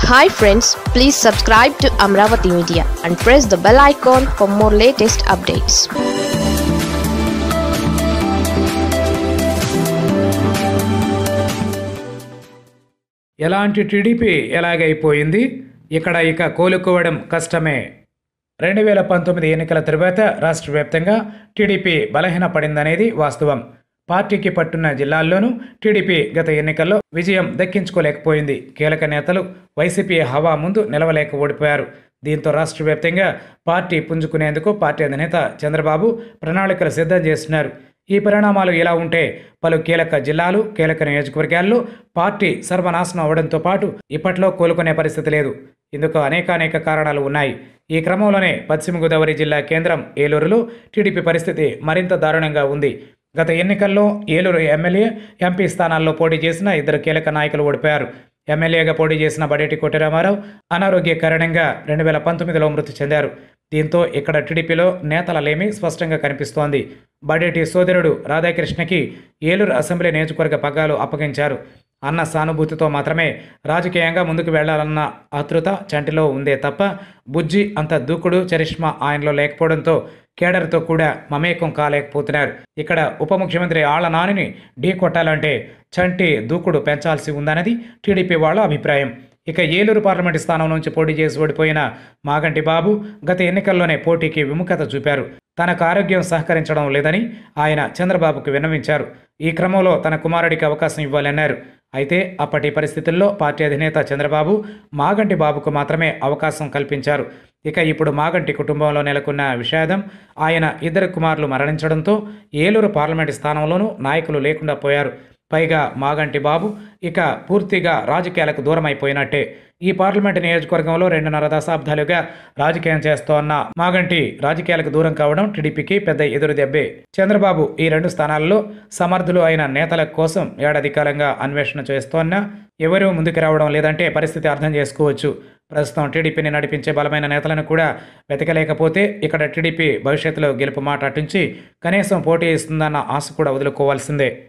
hi friends please subscribe to Amaravati media and press the bell icon for more latest updates ఎలాంటి TDP ఎలాగైపోయింది ఇక్కడ ఇక కోలుకోవడం కష్టమే రెండు వేల పంతొమ్మిది ఎన్నికల తరువాత రాష్ట్ర వ్యాప్తంగా టీడీపీ బలహీనపడిందనేది వాస్తవం పార్టీకి పట్టున్న జిల్లాల్లోనూ టీడీపీ గత ఎన్నికల్లో విజయం దక్కించుకోలేకపోయింది కీలక నేతలు వైసీపీ హవా ముందు నిలవలేక ఓడిపోయారు దీంతో రాష్ట్ర వ్యాప్తంగా పార్టీ పుంజుకునేందుకు పార్టీ అధినేత చంద్రబాబు ప్రణాళికలు సిద్ధం చేస్తున్నారు ఈ పరిణామాలు ఇలా ఉంటే పలు కీలక జిల్లాలు కీలక నియోజకవర్గాల్లో పార్టీ సర్వనాశనం అవడంతో పాటు ఇప్పట్లో కోలుకునే పరిస్థితి లేదు ఇందుకు అనేకానేక కారణాలు ఉన్నాయి ఈ క్రమంలోనే పశ్చిమ గోదావరి జిల్లా కేంద్రం ఏలూరులో టీడీపీ పరిస్థితి మరింత దారుణంగా ఉంది గత ఎన్నికల్లో ఏలూరు ఎమ్మెల్యే ఎంపీ స్థానాల్లో పోటీ చేసిన ఇద్దరు కీలక నాయకులు ఓడిపోయారు ఎమ్మెల్యేగా పోటీ చేసిన బడేటి కోటిరామారావు అనారోగ్య కారణంగా రెండు వేల పంతొమ్మిదిలో మృతి చెందారు దీంతో ఇక్కడ టీడీపీలో నేతల లేమి స్పష్టంగా కనిపిస్తోంది బడేటి సోదరుడు రాధాకృష్ణకి ఏలూరు అసెంబ్లీ నియోజకవర్గ పగ్గాలు అప్పగించారు అన్న సానుభూతితో మాత్రమే రాజకీయంగా ముందుకు వెళ్లాలన్న ఆతృత చంటిలో ఉందే తప్ప బుజ్జి అంత దూకుడు చరిష్మా ఆయనలో లేకపోవడంతో కేడర్తో కూడా మమేకం కాలేకపోతున్నారు ఇక్కడ ఉప ముఖ్యమంత్రి ఆళ్ల నానిని ఢీ కొట్టాలంటే చంటి దూకుడు పెంచాల్సి ఉందన్నది టీడీపీ వాళ్ళ అభిప్రాయం ఇక ఏలూరు పార్లమెంటు స్థానం నుంచి పోటీ చేసి ఓడిపోయిన మాగంటి బాబు గత ఎన్నికల్లోనే పోటీకి విముఖత చూపారు తనకు ఆరోగ్యం సహకరించడం లేదని ఆయన చంద్రబాబుకు విన్నవించారు ఈ క్రమంలో తన కుమారుడికి అవకాశం ఇవ్వాలన్నారు అయితే అప్పటి పరిస్థితుల్లో పార్టీ అధినేత చంద్రబాబు మాగంటి బాబుకు మాత్రమే అవకాశం కల్పించారు ఇక ఇప్పుడు మాగంటి కుటుంబంలో నెలకొన్న విషాదం ఆయన ఇద్దరు కుమారులు మరణించడంతో ఏలూరు పార్లమెంటు స్థానంలోనూ నాయకులు లేకుండా పోయారు పైగా మాగంటి బాబు ఇక పూర్తిగా రాజకీయాలకు దూరం అయిపోయినట్టే ఈ పార్లమెంటు నియోజకవర్గంలో రెండున్నర దశాబ్దాలుగా రాజకీయం చేస్తోన్న మాగంటి రాజకీయాలకు దూరం కావడం టీడీపీకి పెద్ద ఎదురు దెబ్బే చంద్రబాబు ఈ రెండు స్థానాల్లో సమర్థులు అయిన నేతల కోసం ఏడాది కాలంగా అన్వేషణ చేస్తోన్న ఎవరూ ముందుకు రావడం లేదంటే పరిస్థితి అర్థం చేసుకోవచ్చు ప్రస్తుతం టీడీపీని నడిపించే బలమైన నేతలను కూడా వెతకలేకపోతే ఇక్కడ టీడీపీ భవిష్యత్తులో గెలుపు మాట అటుంచి కనీసం పోటీ ఇస్తుందన్న ఆశ కూడా వదులుకోవాల్సిందే